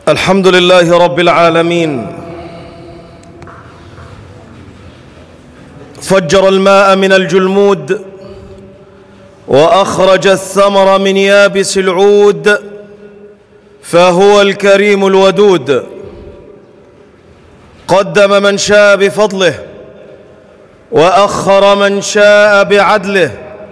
الحمد لله رب العالمين فجر الماء من الجلمود واخرج الثمر من يابس العود فهو الكريم الودود قدم من شاء بفضله واخر من شاء بعدله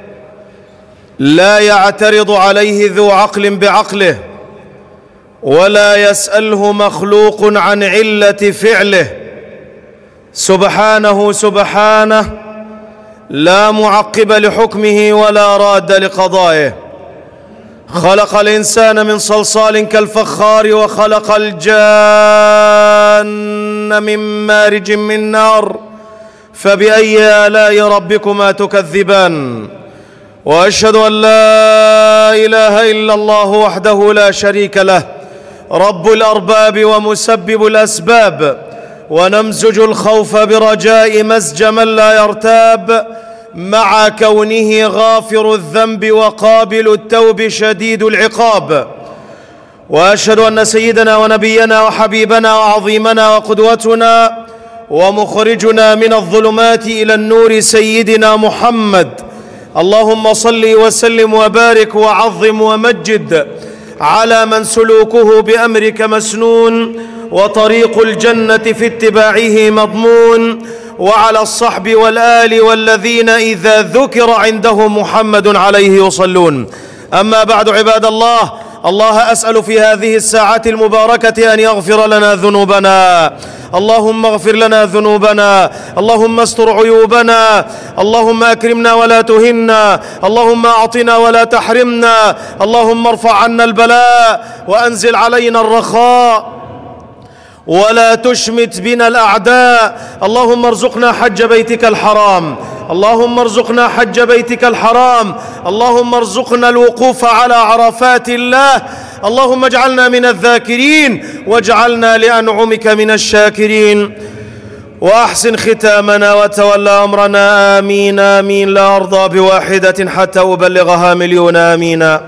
لا يعترض عليه ذو عقل بعقله ولا يساله مخلوق عن عله فعله سبحانه سبحانه لا معقب لحكمه ولا راد لقضائه خلق الانسان من صلصال كالفخار وخلق الجان من مارج من نار فباي الاء ربكما تكذبان واشهد ان لا اله الا الله وحده لا شريك له رب الارباب ومسبب الاسباب ونمزج الخوف برجاء مزج من لا يرتاب مع كونه غافر الذنب وقابل التوب شديد العقاب واشهد ان سيدنا ونبينا وحبيبنا وعظيمنا وقدوتنا ومخرجنا من الظلمات الى النور سيدنا محمد اللهم صل وسلم وبارك وعظم ومجد على من سلوكه بامرك مسنون وطريق الجنه في اتباعه مضمون وعلى الصحب والال والذين اذا ذكر عندهم محمد عليه يصلون اما بعد عباد الله الله اسال في هذه الساعه المباركه ان يغفر لنا ذنوبنا اللهم اغفر لنا ذنوبنا اللهم استر عيوبنا اللهم اكرمنا ولا تهنا اللهم اعطنا ولا تحرمنا اللهم ارفع عنا البلاء وانزل علينا الرخاء ولا تشمت بنا الاعداء اللهم ارزقنا حج بيتك الحرام اللهم ارزقنا حج بيتك الحرام اللهم ارزقنا الوقوف على عرفات الله اللهم اجعلنا من الذاكرين واجعلنا لانعمك من الشاكرين واحسن ختامنا وتولى امرنا امين امين لا ارضى بواحده حتى ابلغها مليون امين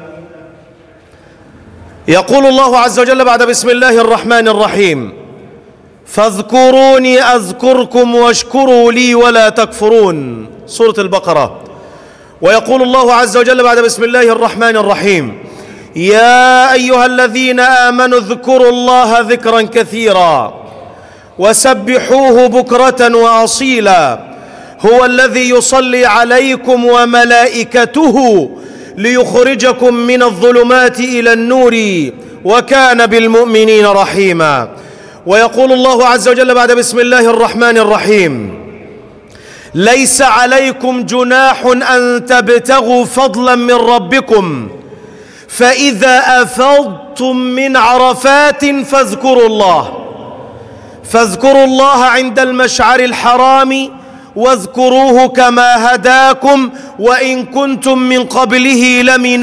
يقول الله عز وجل بعد بسم الله الرحمن الرحيم فاذكروني اذكركم واشكروا لي ولا تكفرون سوره البقره ويقول الله عز وجل بعد بسم الله الرحمن الرحيم يا ايها الذين امنوا اذكروا الله ذكرا كثيرا وسبحوه بكره واصيلا هو الذي يصلي عليكم وملائكته ليخرجكم من الظلمات الى النور وكان بالمؤمنين رحيما ويقول الله عز وجل بعد بسم الله الرحمن الرحيم ليس عليكم جناح ان تبتغوا فضلا من ربكم فاذا افضتم من عرفات فاذكروا الله فاذكروا الله عند المشعر الحرام واذكروه كما هداكم وان كنتم من قبله لمن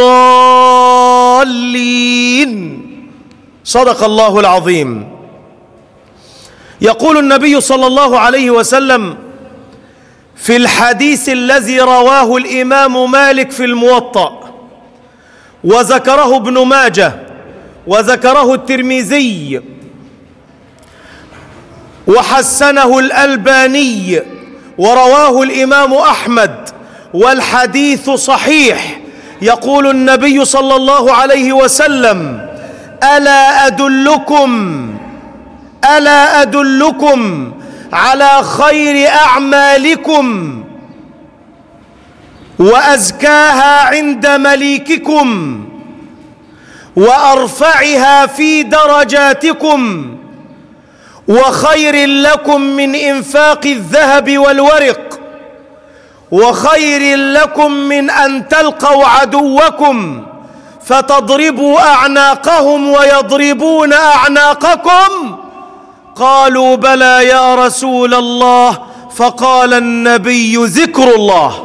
الضالين صدق الله العظيم يقول النبي صلى الله عليه وسلم في الحديث الذي رواه الامام مالك في الموطأ وذكره ابن ماجه وذكره الترمذي وحسنه الالباني ورواه الامام احمد والحديث صحيح يقول النبي صلى الله عليه وسلم الا ادلكم الا ادلكم على خير اعمالكم وازكاها عند مليككم وارفعها في درجاتكم وخير لكم من انفاق الذهب والورق وخير لكم من ان تلقوا عدوكم فتضربوا اعناقهم ويضربون اعناقكم قالوا بلى يا رسول الله فقال النبي ذكر الله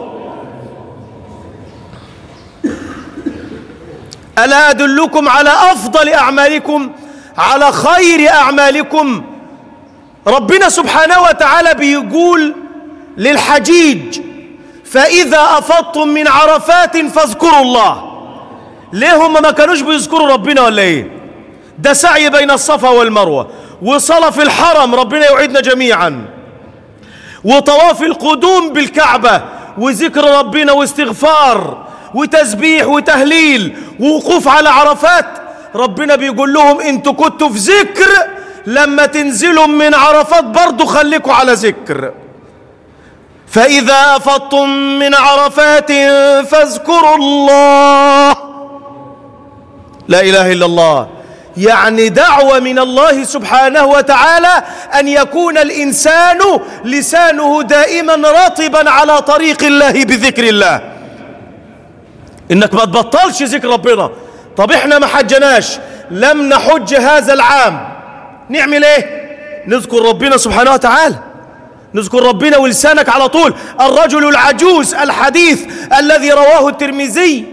الا ادلكم على افضل اعمالكم على خير اعمالكم ربنا سبحانه وتعالى بيقول للحجيج فاذا افضتم من عرفات فاذكروا الله ليه هم ما كانوش بيذكروا ربنا ولا ايه ده سعي بين الصفا والمروة وصلاة في الحرم ربنا يوعدنا جميعا وطواف القدوم بالكعبة وذكر ربنا واستغفار وتسبيح وتهليل ووقوف على عرفات ربنا بيقول لهم انتوا كنتوا في ذكر لما تنزلوا من عرفات برضو خليكوا على ذكر فإذا أفضتم من عرفات فاذكروا الله لا إله إلا الله يعني دعوة من الله سبحانه وتعالى أن يكون الإنسان لسانه دائما رطبا على طريق الله بذكر الله إنك ما تبطلش ذكر ربنا طب إحنا ما حجناش لم نحج هذا العام نعمل إيه نذكر ربنا سبحانه وتعالى نذكر ربنا ولسانك على طول الرجل العجوز الحديث الذي رواه الترمذي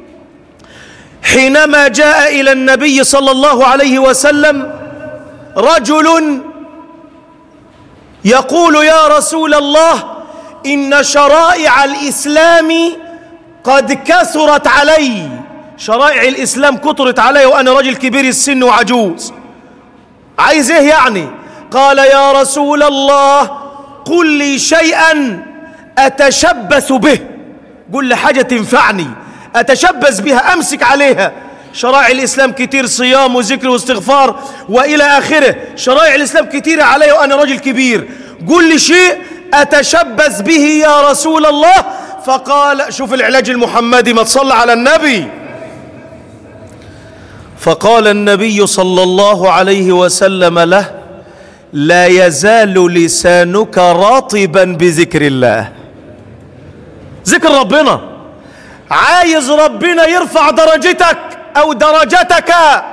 حينما جاء إلى النبي صلى الله عليه وسلم رجل يقول يا رسول الله إن شرائع الإسلام قد كثرت علي شرائع الإسلام كثرت علي وأنا رجل كبير السن وعجوز عايز إيه يعني قال يا رسول الله قل لي شيئا أتشبث به قل لي حاجة تنفعني أتشبث بها أمسك عليها شرائع الإسلام كتير صيام وذكر واستغفار وإلى آخره شرائع الإسلام كتير علي وأنا رجل كبير قل لي شيء أتشبث به يا رسول الله فقال شوف العلاج المحمدي ما تصلى على النبي فقال النبي صلى الله عليه وسلم له لا يزال لسانك رطبا بذكر الله ذكر ربنا عايز ربنا يرفع درجتك او درجتك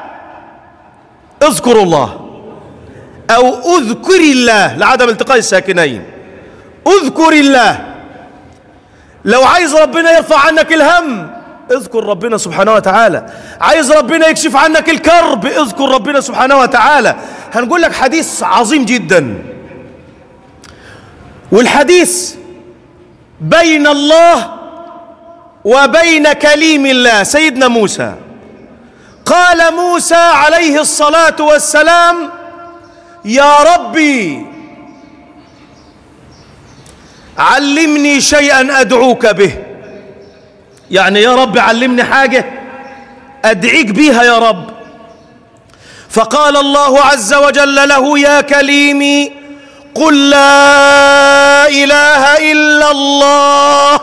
اذكر الله او اذكر الله لعدم التقاء الساكنين اذكر الله لو عايز ربنا يرفع عنك الهم اذكر ربنا سبحانه وتعالى عايز ربنا يكشف عنك الكرب اذكر ربنا سبحانه وتعالى هنقول لك حديث عظيم جدا والحديث بين الله وبين كليم الله سيدنا موسى قال موسى عليه الصلاة والسلام يا ربي علمني شيئا أدعوك به يعني يا رب علمني حاجة أدعيك بيها يا رب فقال الله عز وجل له يا كليمي قل لا إله إلا الله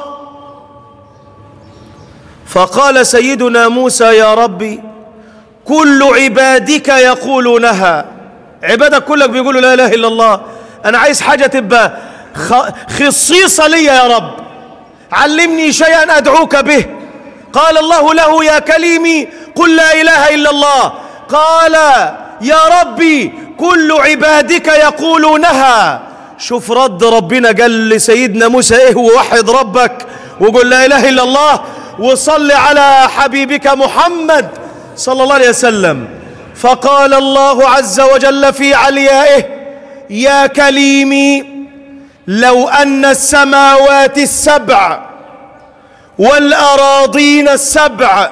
فقال سيدنا موسى يا ربي كل عبادك يقولونها عبادك كلك بيقولوا لا إله إلا الله أنا عايز حاجة تبقى خصيصة لي يا رب علمني شيئا أدعوك به قال الله له يا كليمي قل لا إله إلا الله قال يا ربي كل عبادك يقولونها شوف رد ربنا قال لسيدنا موسى ايه ووحد ربك وقل لا اله الا الله وصل على حبيبك محمد صلى الله عليه وسلم فقال الله عز وجل في عليائه يا كليمي لو ان السماوات السبع والاراضين السبع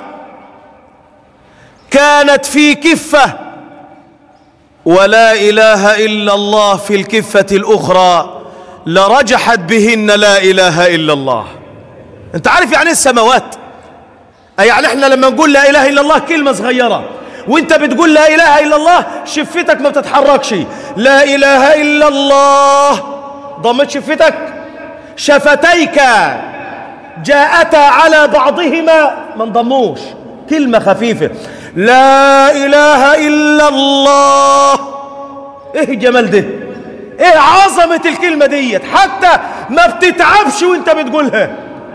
كانت في كفه ولا اله الا الله في الكفه الاخرى لرجحت بهن لا اله الا الله انت عارف يعني ايه السماوات أي يعني احنا لما نقول لا اله الا الله كلمه صغيره وانت بتقول لا اله الا الله شفتك ما بتتحركش لا اله الا الله ضمت شفتك شفتيك جاءتا على بعضهما ما انضموش كلمه خفيفه لا اله الا الله ايه الجمال ده ايه عظمه الكلمه ديت حتى ما بتتعبش وانت بتقولها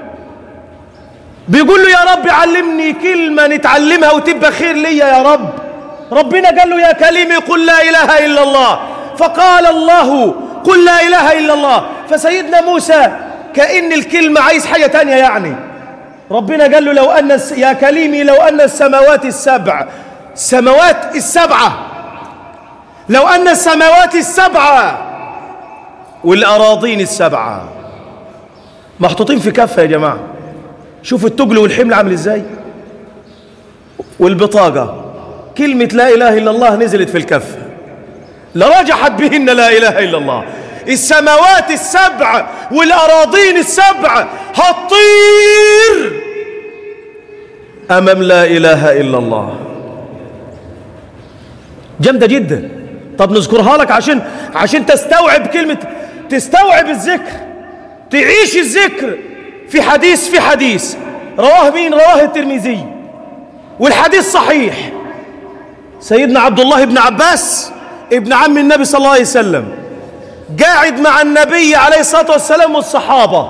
بيقول له يا رب علمني كلمة نتعلمها وتبقى خير ليا يا رب ربنا قال له يا كلمة قل لا إله إلا الله فقال الله قل لا إله إلا الله فسيدنا موسى كأن الكلمة عايز حاجة تانية يعني ربنا قال له لو أن الس... يا كليمي لو أن السماوات السبع السماوات السبعة لو أن السماوات السبعة والأراضين السبعة محطوطين في كفة يا جماعة شوف التجل والحمل عامل ازاي والبطاقة كلمة لا إله إلا الله نزلت في الكفة لرجحت بهن لا إله إلا الله السماوات السبع والأراضين السبع هتطير أمام لا إله إلا الله جامدة جدا طب نذكرها لك عشان عشان تستوعب كلمة تستوعب الذكر تعيش الذكر في حديث في حديث رواه مين رواه الترمذي والحديث صحيح سيدنا عبد الله بن عباس ابن عم النبي صلى الله عليه وسلم قاعد مع النبي عليه الصلاة والسلام والصحابة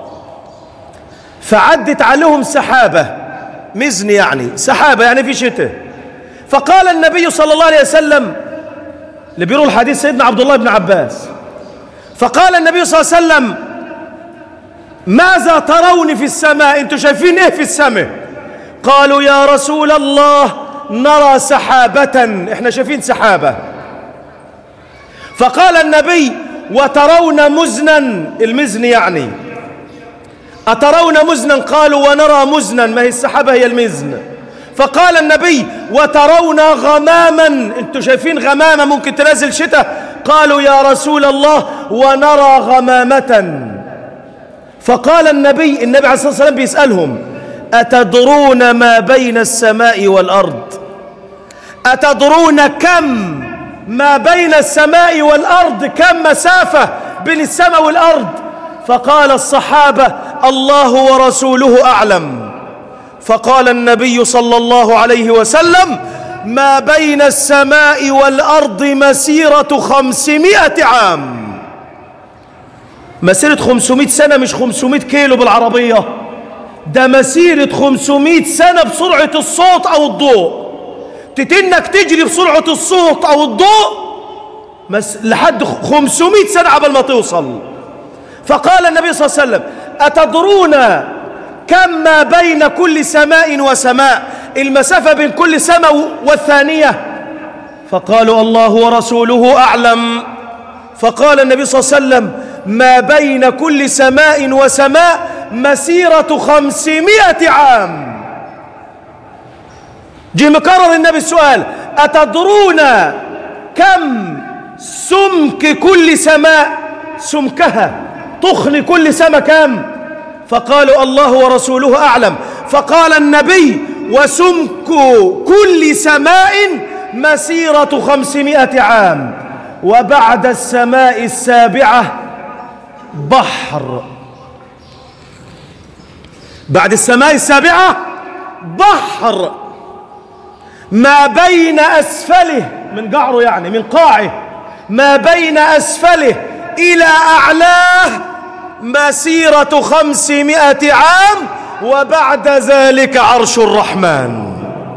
فعدت عليهم سحابة مزن يعني سحابة يعني في شتاء فقال النبي صلى الله عليه وسلم اللي بيروي الحديث سيدنا عبد الله بن عباس فقال النبي صلى الله عليه وسلم ماذا ترون في السماء انتم شايفين ايه في السماء قالوا يا رسول الله نرى سحابة احنا شايفين سحابة فقال النبي وترون مزنا المزن يعني أترون مزنا قالوا ونرى مزنا ما هي السحابة هي المزن فقال النبي وترون غماما انتم شايفين غمامة ممكن تنزل شتاء قالوا يا رسول الله ونرى غمامة فقال النبي النبي عليه الصلاة والسلام بيسألهم أتدرون ما بين السماء والأرض أتدرون كم ما بين السماء والأرض كم مسافة بين السماء والأرض فقال الصحابة الله ورسوله أعلم فقال النبي صلى الله عليه وسلم ما بين السماء والأرض مسيرة خمسمائة عام مسيرة خمسمائة سنة مش خمسمائة كيلو بالعربية ده مسيرة خمسمائة سنة بسرعة الصوت أو الضوء تتنك تجري بسرعة الصوت أو الضوء مس لحد 500 سنة قبل ما توصل فقال النبي صلى الله عليه وسلم أتدرون كم ما بين كل سماء وسماء المسافة بين كل سماء والثانية فقالوا الله ورسوله أعلم فقال النبي صلى الله عليه وسلم ما بين كل سماء وسماء مسيرة خمسمائة عام جه مكرر النبي السؤال أتدرون كم سمك كل سماء سمكها تخن كل سماء كم فقالوا الله ورسوله أعلم فقال النبي وسمك كل سماء مسيرة خمسمائة عام وبعد السماء السابعة بحر بعد السماء السابعة بحر ما بين أسفله من قعره يعني من قاعه ما بين أسفله إلى أعلاه مسيرة خمسمائة عام وبعد ذلك عرش الرحمن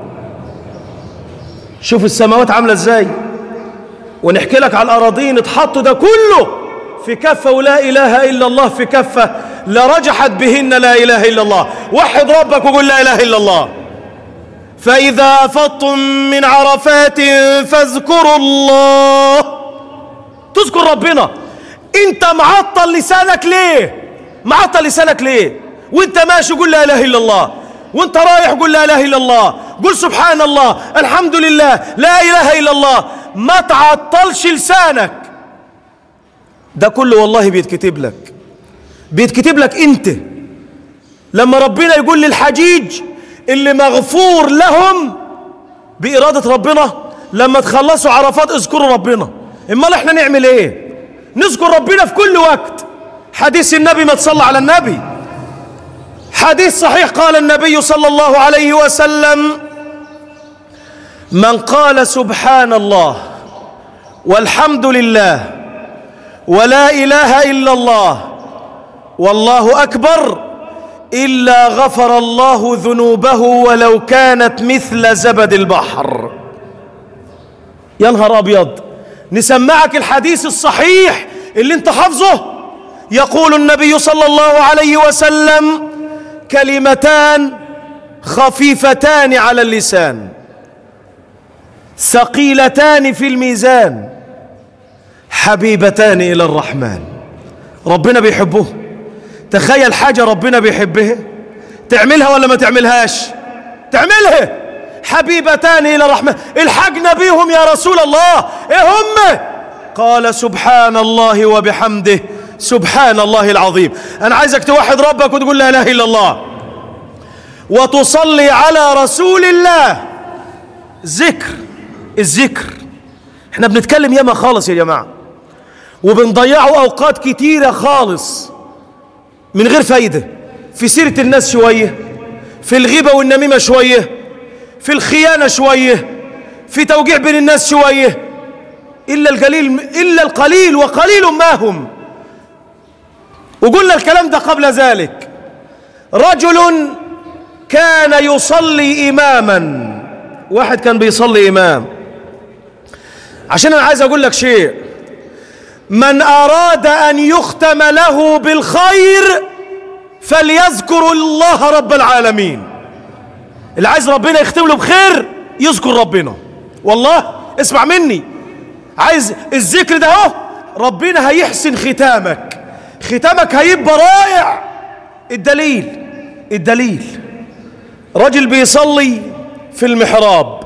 شوف السماوات عاملة ازاي ونحكي لك على الأراضين اتحطوا ده كله في كفة ولا إله إلا الله في كفة لرجحت بهن لا إله إلا الله وحد ربك وقل لا إله إلا الله فإذا أفضتم من عرفات فاذكروا الله تذكر ربنا انت معطل لسانك ليه معطل لسانك ليه وانت ماشي قول لا اله الا الله وانت رايح قول لا اله الا الله قول سبحان الله الحمد لله لا اله الا الله ما تعطلش لسانك ده كله والله بيتكتب لك بيتكتب لك انت لما ربنا يقول للحجيج اللي مغفور لهم بإرادة ربنا لما تخلصوا عرفات اذكروا ربنا امال احنا نعمل ايه نذكر ربنا في كل وقت حديث النبي ما تصلى على النبي حديث صحيح قال النبي صلى الله عليه وسلم من قال سبحان الله والحمد لله ولا إله إلا الله والله أكبر إلا غفر الله ذنوبه ولو كانت مثل زبد البحر يا نهار أبيض نسمعك الحديث الصحيح اللي انت حافظه يقول النبي صلى الله عليه وسلم كلمتان خفيفتان على اللسان ثقيلتان في الميزان حبيبتان إلى الرحمن ربنا بيحبه تخيل حاجة ربنا بيحبها تعملها ولا ما تعملهاش تعملها حبيبتان إلى الرحمن الحقنا بيهم يا رسول الله إيه هم قال سبحان الله وبحمده سبحان الله العظيم أنا عايزك توحد ربك وتقول لا إله إلا الله وتصلي على رسول الله ذكر الذكر احنا بنتكلم ياما خالص يا جماعة وبنضيعوا أوقات كتيرة خالص من غير فايدة في سيرة الناس شوية في الغيبة والنميمة شوية في الخيانة شوية في توجيع بين الناس شوية إلا القليل إلا القليل وقليل ما هم وقلنا الكلام ده قبل ذلك رجل كان يصلي إماما واحد كان بيصلي إمام عشان أنا عايز أقول لك شيء من أراد أن يختم له بالخير فليذكر الله رب العالمين اللي عايز ربنا يختم له بخير يذكر ربنا والله اسمع مني عايز الذكر ده اهو ربنا هيحسن ختامك ختامك هيبقى رائع الدليل الدليل رجل بيصلي في المحراب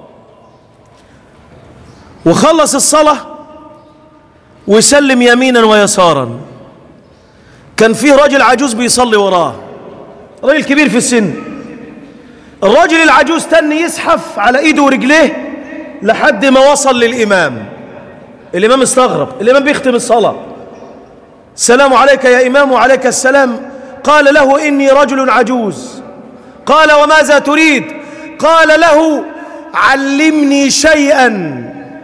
وخلص الصلاة ويسلم يمينا ويسارا كان فيه راجل عجوز بيصلي وراه راجل كبير في السن الراجل العجوز تاني يزحف على ايده ورجليه لحد ما وصل للإمام الإمام استغرب الإمام بيختم الصلاة السلام عليك يا إمام وعليك السلام قال له إني رجل عجوز قال وماذا تريد قال له علمني شيئا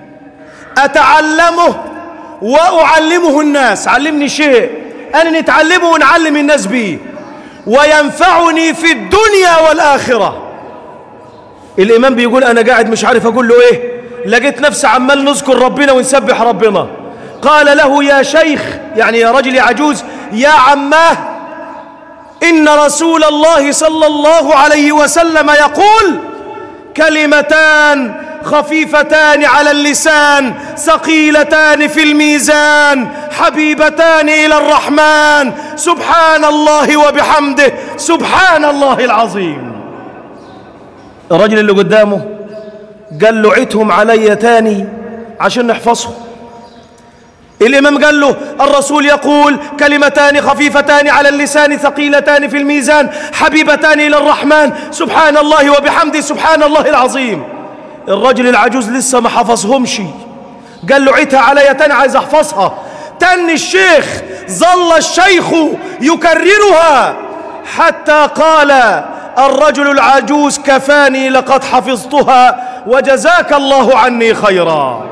أتعلمه وأعلمه الناس علمني شيء أنا نتعلمه ونعلم الناس به وينفعني في الدنيا والآخرة الإمام بيقول أنا قاعد مش عارف أقول له إيه لقيت نفسي عمال نذكر ربنا ونسبح ربنا قال له يا شيخ يعني يا رجل يا عجوز يا عماه إن رسول الله صلى الله عليه وسلم يقول كلمتان خفيفتان على اللسان ثقيلتان في الميزان حبيبتان إلى الرحمن سبحان الله وبحمده سبحان الله العظيم الرجل اللي قدامه قال له عتهم علي تاني عشان نحفظهم الإمام قال له الرسول يقول كلمتان خفيفتان على اللسان ثقيلتان في الميزان حبيبتان إلى الرحمن سبحان الله وبحمده سبحان الله العظيم الرجل العجوز لسه ما حفظهمش قال له عيتها علي تاني عايز احفظها تاني الشيخ ظل الشيخ يكررها حتى قال الرجل العجوز كفاني لقد حفظتها وجزاك الله عني خيرا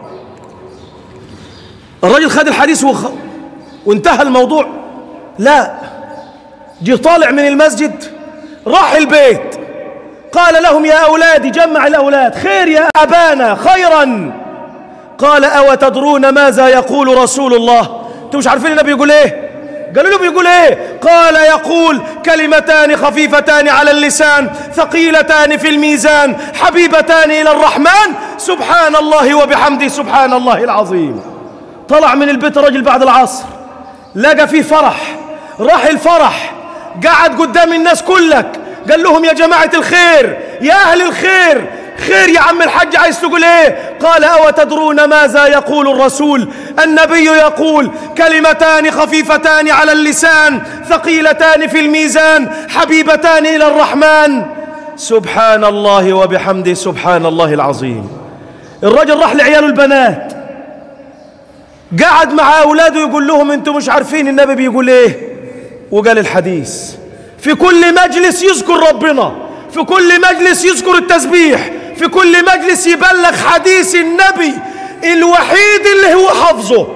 الرجل خد الحديث وخ... وانتهى الموضوع لا جه طالع من المسجد راح البيت قال لهم يا أولادي جمع الأولاد خير يا أبانا خيرا قال أو تدرون ماذا يقول رسول الله انتم مش عارفين النبي يقول ايه قالوا له بيقول ايه قال يقول كلمتان خفيفتان على اللسان ثقيلتان في الميزان حبيبتان إلى الرحمن سبحان الله وبحمده سبحان الله العظيم طلع من البيت رجل بعد العصر لقى فيه فرح راح الفرح قعد قدام الناس كلك قال لهم يا جماعة الخير يا أهل الخير خير يا عم الحج عايز تقول ايه قال أو تدرون ماذا يقول الرسول النبي يقول كلمتان خفيفتان على اللسان ثقيلتان في الميزان حبيبتان إلى الرحمن سبحان الله وبحمده سبحان الله العظيم الرجل راح لعياله البنات قعد مع أولاده يقول لهم انتم مش عارفين النبي بيقول ايه وقال الحديث في كل مجلس يذكر ربنا في كل مجلس يذكر التسبيح في كل مجلس يبلغ حديث النبي الوحيد اللي هو حافظه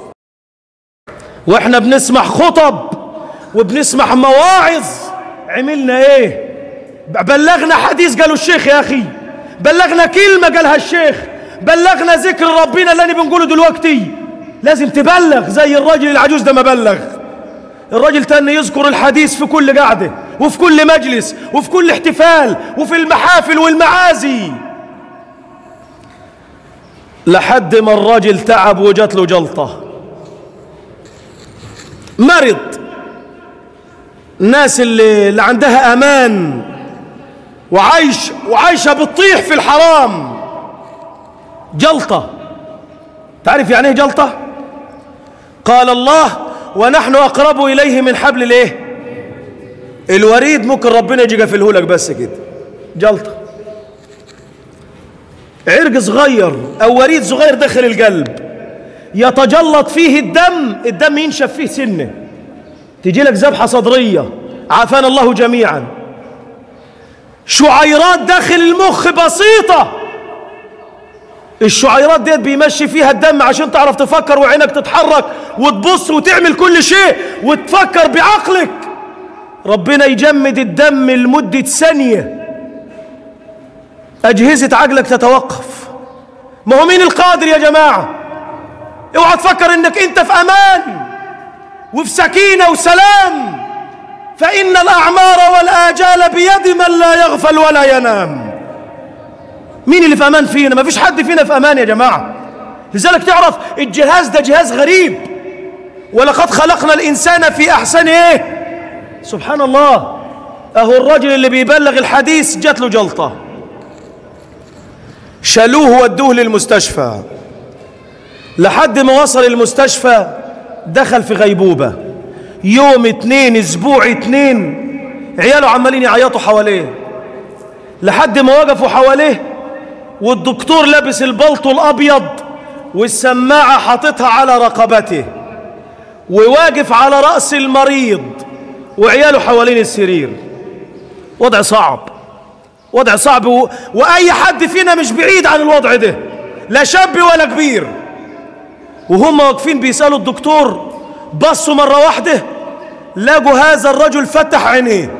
واحنا بنسمع خطب وبنسمع مواعظ عملنا ايه بلغنا حديث قالوا الشيخ يا اخي بلغنا كلمة قالها الشيخ بلغنا ذكر ربنا اللي انا بنقوله دلوقتي لازم تبلغ زي الراجل العجوز ده ما بلغ الراجل تاني يذكر الحديث في كل قعدة وفي كل مجلس وفي كل احتفال وفي المحافل والمعازي لحد ما الراجل تعب وجات له جلطة مرض الناس اللي, اللي عندها أمان وعايش وعايشة بتطيح في الحرام جلطة تعرف يعني ايه جلطة قال الله ونحن أقرب إليه من حبل الايه الوريد ممكن ربنا يجي يقفله لك بس كده جلطة عرق صغير أو وريد صغير داخل القلب يتجلط فيه الدم الدم ينشف فيه سنة تجي لك ذبحة صدرية عافانا الله جميعا شعيرات داخل المخ بسيطة الشعيرات ديت بيمشي فيها الدم عشان تعرف تفكر وعينك تتحرك وتبص وتعمل كل شيء وتفكر بعقلك ربنا يجمد الدم لمدة ثانية أجهزة عقلك تتوقف ما هو مين القادر يا جماعة اوعى تفكر انك انت في امان وفي سكينة وسلام فإن الأعمار والآجال بيد من لا يغفل ولا ينام مين اللي في أمان فينا ما فيش حد فينا في أمان يا جماعة لذلك تعرف الجهاز ده جهاز غريب ولقد خلقنا الإنسان في أحسن إيه سبحان الله أهو الرجل اللي بيبلغ الحديث جات له جلطة شالوه ودوه للمستشفى لحد ما وصل المستشفى دخل في غيبوبة يوم اتنين اسبوع اتنين عياله عمالين يعيطوا حواليه لحد ما وقفوا حواليه والدكتور لابس البلطو الابيض والسماعة حاططها على رقبته وواقف على رأس المريض وعياله حوالين السرير وضع صعب وضع صعب و... وأي حد فينا مش بعيد عن الوضع ده لا شاب ولا كبير وهم واقفين بيسألوا الدكتور بصوا مرة واحدة لقوا هذا الرجل فتح عينيه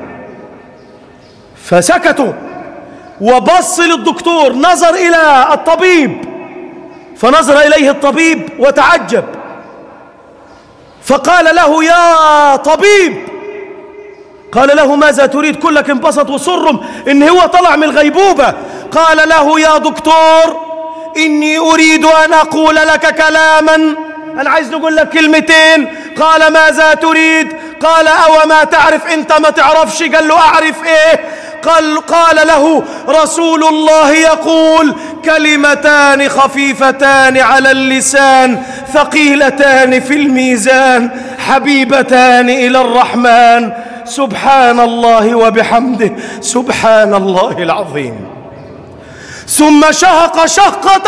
فسكتوا وبص للدكتور نظر إلى الطبيب فنظر إليه الطبيب وتعجب فقال له يا طبيب قال له ماذا تريد كلك انبسط وصرم ان هو طلع من الغيبوبة قال له يا دكتور إني أريد أن أقول لك كلاما أنا عايز نقول لك كلمتين قال ماذا تريد قال أو ما تعرف أنت ما تعرفش قال له أعرف إيه قال, قال له رسول الله يقول كلمتان خفيفتان على اللسان ثقيلتان في الميزان حبيبتان إلى الرحمن سبحان الله وبحمده سبحان الله العظيم ثم شهق شهقة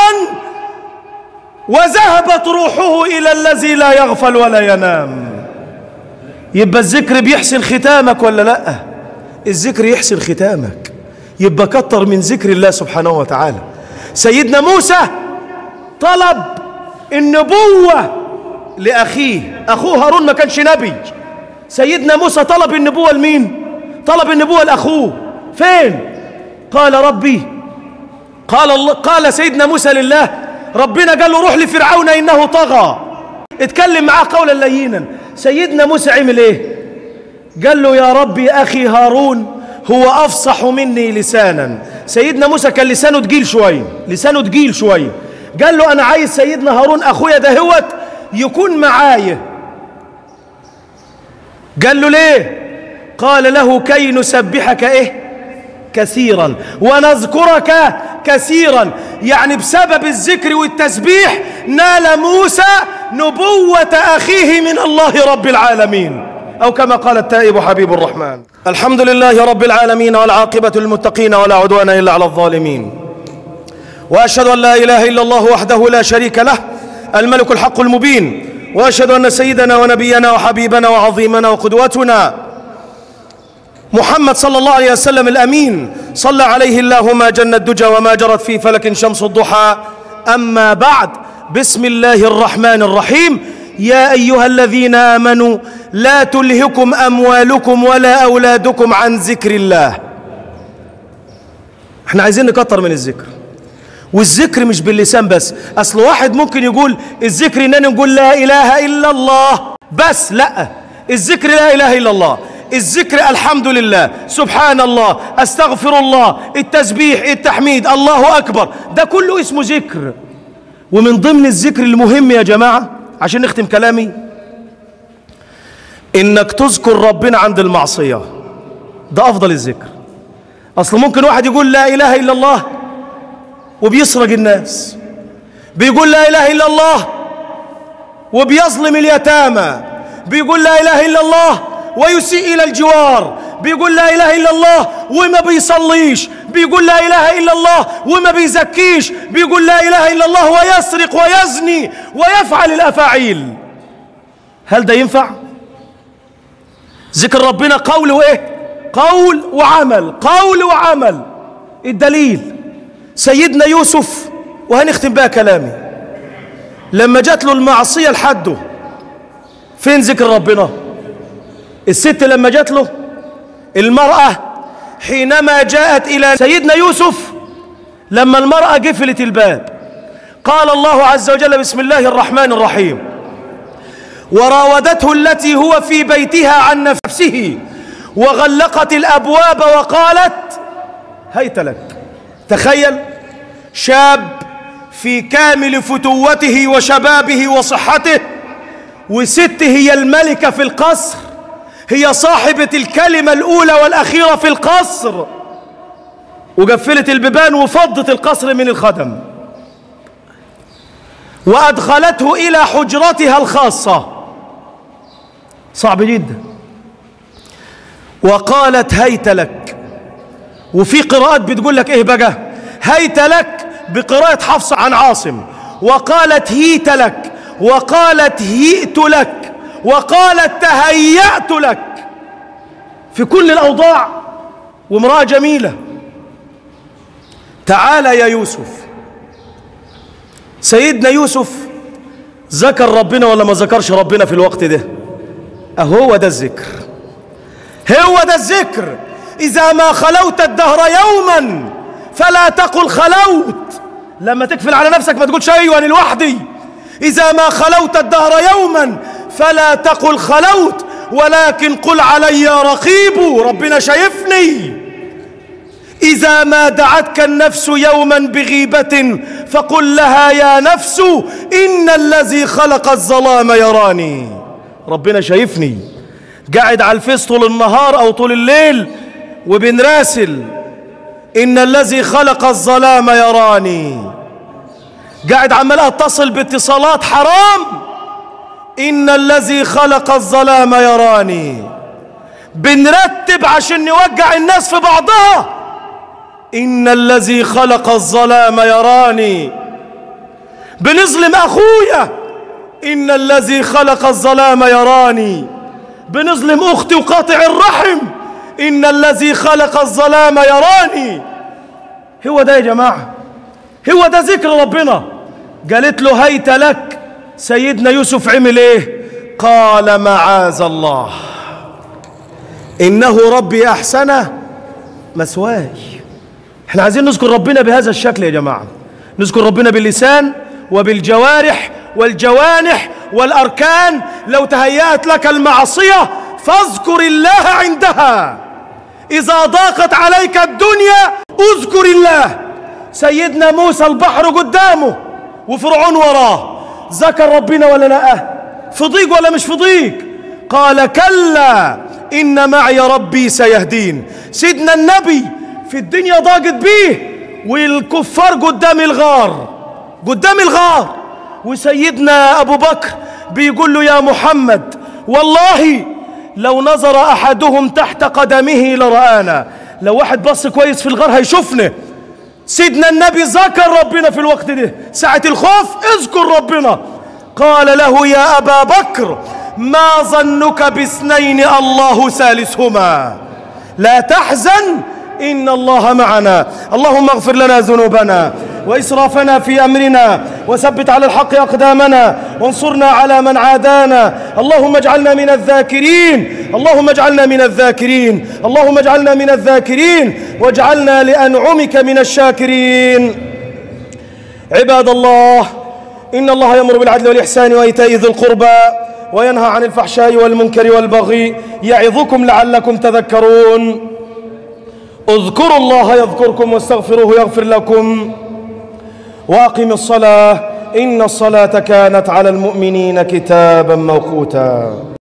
وذهبت روحه إلى الذي لا يغفل ولا ينام يبقى الذكر بيحسن ختامك ولا لا الذكر يحسن ختامك يبقى كتر من ذكر الله سبحانه وتعالى سيدنا موسى طلب النبوة لأخيه أخوه هارون ما كانش نبي سيدنا موسى طلب النبوة لمين طلب النبوة لأخوه فين قال ربي قال الله قال سيدنا موسى لله ربنا قال له روح لفرعون إنه طغى اتكلم معاه قولا لينا سيدنا موسى عمل ايه قال له يا ربي أخي هارون هو أفصح مني لسانا سيدنا موسى كان لسانه تقيل شوية لسانه تقيل شوية قال له أنا عايز سيدنا هارون أخويا دهوت يكون معايا قال له ليه قال له كي نسبحك ايه كثيرا ونذكرك كثيرا يعني بسبب الذكر والتسبيح نال موسى نبوة أخيه من الله رب العالمين أو كما قال التائب حبيب الرحمن الحمد لله رب العالمين والعاقبة المتقين ولا عدوان إلا على الظالمين وأشهد أن لا إله إلا الله وحده لا شريك له الملك الحق المبين وأشهد أن سيدنا ونبينا وحبيبنا وعظيمنا وقدوتنا محمد صلى الله عليه وسلم الأمين صلى عليه الله ما جن الدجى وما جرت في فلك شمس الضحى أما بعد بسم الله الرحمن الرحيم يا أيها الذين آمنوا لا تلهكم أموالكم ولا أولادكم عن ذكر الله احنا عايزين نكتر من الذكر والذكر مش باللسان بس أصل واحد ممكن يقول الذكر إننا نقول لا إله إلا الله بس لا الذكر لا إله إلا الله الذكر الحمد لله سبحان الله استغفر الله التسبيح التحميد الله أكبر ده كله اسمه ذكر ومن ضمن الذكر المهم يا جماعة عشان نختم كلامي انك تذكر ربنا عند المعصية ده افضل الذكر أصل ممكن واحد يقول لا إله إلا الله وبيسرق الناس بيقول لا إله إلا الله وبيظلم اليتامى بيقول لا إله إلا الله ويسيء إلى الجوار بيقول لا إله إلا الله وما بيصليش بيقول لا إله إلا الله وما بيزكيش بيقول لا إله إلا الله ويسرق ويزني ويفعل الأفاعيل هل ده ينفع؟ ذكر ربنا قول وإيه؟ قول وعمل قول وعمل الدليل سيدنا يوسف وهنختم بها كلامي لما جات له المعصية لحده فين ذكر ربنا الست لما جات له المرأة حينما جاءت إلى سيدنا يوسف لما المرأة قفلت الباب قال الله عز وجل بسم الله الرحمن الرحيم وراودته التي هو في بيتها عن نفسه وغلقت الأبواب وقالت هيت لك تخيل شاب في كامل فتوته وشبابه وصحته وست هي الملكة في القصر هي صاحبة الكلمة الأولى والأخيرة في القصر وقفلت البيبان وفضت القصر من الخدم وأدخلته إلى حجرتها الخاصة صعب جدا وقالت هيت لك وفي قراءات بتقول لك ايه بقى هيت لك بقراءة حفص عن عاصم وقالت هيت لك وقالت هيئت لك وقالت تهيأت لك في كل الأوضاع وامرأة جميلة تعال يا يوسف سيدنا يوسف ذكر ربنا ولا ما ذكرش ربنا في الوقت ده أهو ده الذكر هو ده الذكر إذا ما خلوت الدهر يوما فلا تقل خلوت لما تقفل على نفسك ما تقولش أيوة أنا لوحدي إذا ما خلوت الدهر يوما فلا تقل خلوت ولكن قل علي رقيب ربنا شايفني إذا ما دعتك النفس يوما بغيبة فقل لها يا نفس إن الذي خلق الظلام يراني ربنا شايفني قاعد على الفيس طول النهار أو طول الليل وبنراسل إن الذي خلق الظلام يراني قاعد عمال أتصل باتصالات حرام إن الذي خلق الظلام يراني بنرتب عشان نوقع الناس في بعضها إن الذي خلق الظلام يراني بنظلم أخويا إن الذي خلق الظلام يراني بنظلم أختي وقاطع الرحم إن الذي خلق الظلام يراني هو ده يا جماعة هو ده ذكر ربنا قالت له هيت لك سيدنا يوسف عمل ايه قال معاذ الله إنه ربي أحسن مسواي احنا عايزين نذكر ربنا بهذا الشكل يا جماعة نذكر ربنا باللسان وبالجوارح والجوانح والأركان لو تهيأت لك المعصية فاذكر الله عندها إذا ضاقت عليك الدنيا اذكر الله سيدنا موسى البحر قدامه وفرعون وراه ذكر ربنا ولا لا في ضيق ولا مش في ضيق قال كلا إن معي ربي سيهدين سيدنا النبي في الدنيا ضاقت بيه والكفار قدام الغار قدام الغار وسيدنا أبو بكر بيقول له يا محمد والله لو نظر أحدهم تحت قدمه لرآنا لو واحد بص كويس في الغار هيشوفنا سيدنا النبي ذكر ربنا في الوقت ده ساعة الخوف اذكر ربنا قال له يا أبا بكر ما ظنك باثنين الله ثالثهما لا تحزن إن الله معنا اللهم اغفر لنا ذنوبنا وإسرافنا في أمرنا وثبت على الحق أقدامنا وانصرنا على من عادانا اللهم اجعلنا من الذاكرين اللهم اجعلنا من الذاكرين اللهم اجعلنا من الذاكرين واجعلنا لأنعمك من الشاكرين عباد الله إن الله يأمر بالعدل والإحسان وإيتاء ذي القربى وينهى عن الفحشاء والمنكر والبغي يعظكم لعلكم تذكرون اذكروا الله يذكركم واستغفروه يغفر لكم واقم الصلاه ان الصلاه كانت على المؤمنين كتابا موقوتا